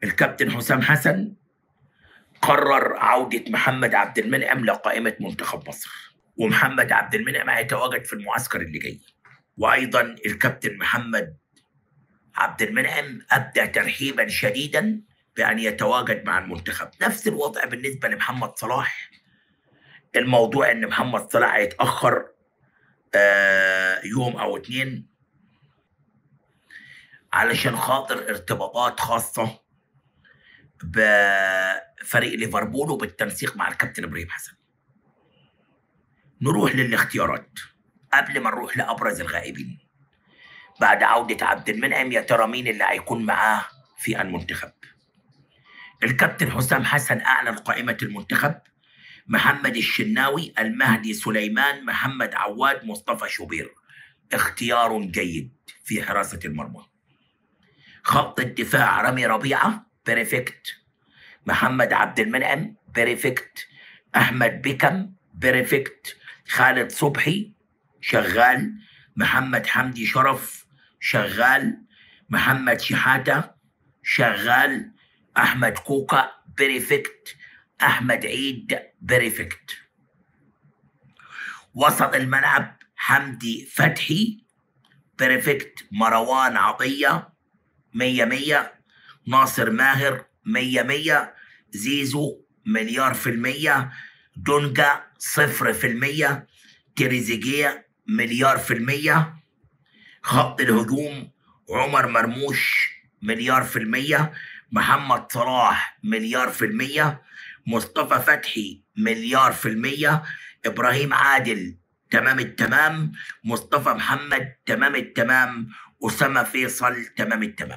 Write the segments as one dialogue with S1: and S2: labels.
S1: الكابتن حسام حسن قرر عودة محمد عبد المنعم لقائمة منتخب مصر ومحمد عبد المنعم هيتواجد في المعسكر اللي جاي وأيضا الكابتن محمد عبد المنعم أبدى ترحيبا شديدا بأن يتواجد مع المنتخب نفس الوضع بالنسبة لمحمد صلاح الموضوع ان محمد صلاح هيتاخر آه، يوم او اتنين علشان خاطر ارتباطات خاصه بفريق ليفربول وبالتنسيق مع الكابتن ابراهيم حسن نروح للاختيارات قبل ما نروح لابرز الغائبين بعد عوده عبد المنعم يا ترى مين اللي هيكون معاه في المنتخب الكابتن حسام حسن اعلن قائمه المنتخب محمد الشناوي المهدي سليمان محمد عواد مصطفى شوبير اختيار جيد في حراسة المرمى خط الدفاع رامي ربيعة بيرفكت محمد عبد المنعم بيرفكت أحمد بكم بيرفكت خالد صبحي شغال محمد حمدي شرف شغال محمد شحاتة شغال أحمد كوكا بيرفكت احمد عيد بيرفكت وسط الملعب حمدي فتحي بيرفكت مروان عطيه مية مية ناصر ماهر مية مية زيزو مليار في المية دونجا صفر في المية تريزيجيه مليار في المية خط الهجوم عمر مرموش مليار في المية محمد صلاح مليار في المية مصطفى فتحي مليار في المية إبراهيم عادل تمام التمام مصطفى محمد تمام التمام أسامة فيصل تمام التمام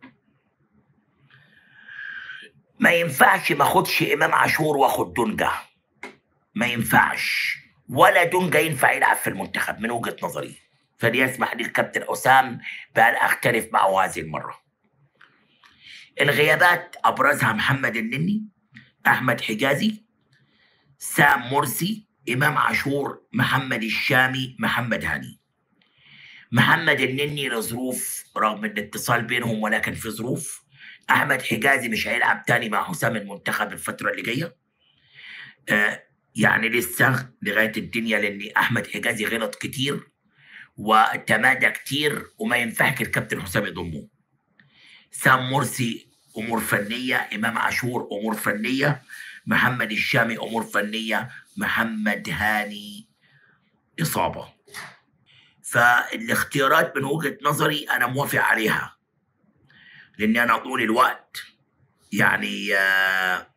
S1: ما ينفعش ما اخدش امام عاشور واخد دونجا ما ينفعش ولا دونجا ينفع يلعب في المنتخب من وجهه نظري فليسمح لي الكابتن حسام بان اختلف معه هذه المره الغيابات ابرزها محمد النني احمد حجازي سام مرسي امام عاشور محمد الشامي محمد هاني محمد النني لظروف رغم الاتصال بينهم ولكن في ظروف احمد حجازي مش هيلعب تاني مع حسام المنتخب الفتره اللي جايه آه يعني لسه لغايه الدنيا لان احمد حجازي غلط كتير وتمادى كتير وما ينفعش الكابتن حسام يضمه سام مرسي امور فنيه امام عاشور امور فنيه محمد الشامي امور فنيه محمد هاني اصابه فالاختيارات من وجهه نظري انا موافق عليها لاني انا طول الوقت يعني آه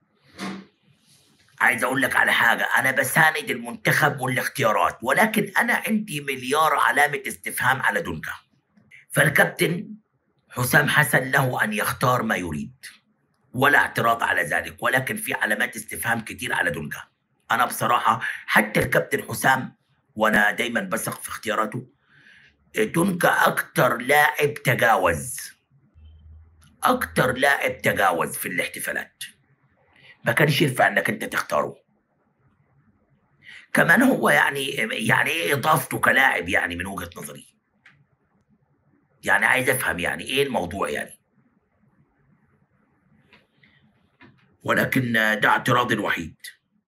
S1: عايز اقول لك على حاجه انا بساند المنتخب والاختيارات ولكن انا عندي مليار علامه استفهام على دونجا فالكابتن حسام حسن له ان يختار ما يريد ولا اعتراض على ذلك ولكن في علامات استفهام كتير على دونجا انا بصراحه حتى الكابتن حسام وانا دايما بثق في اختياراته دونجا اكتر لاعب تجاوز اكتر لاعب تجاوز في الاحتفالات ما كانش ينفع انك انت تختاره كمان هو يعني يعني ايه اضافته كلاعب يعني من وجهه نظري يعني عايز افهم يعني ايه الموضوع يعني ولكن ده اعتراضي الوحيد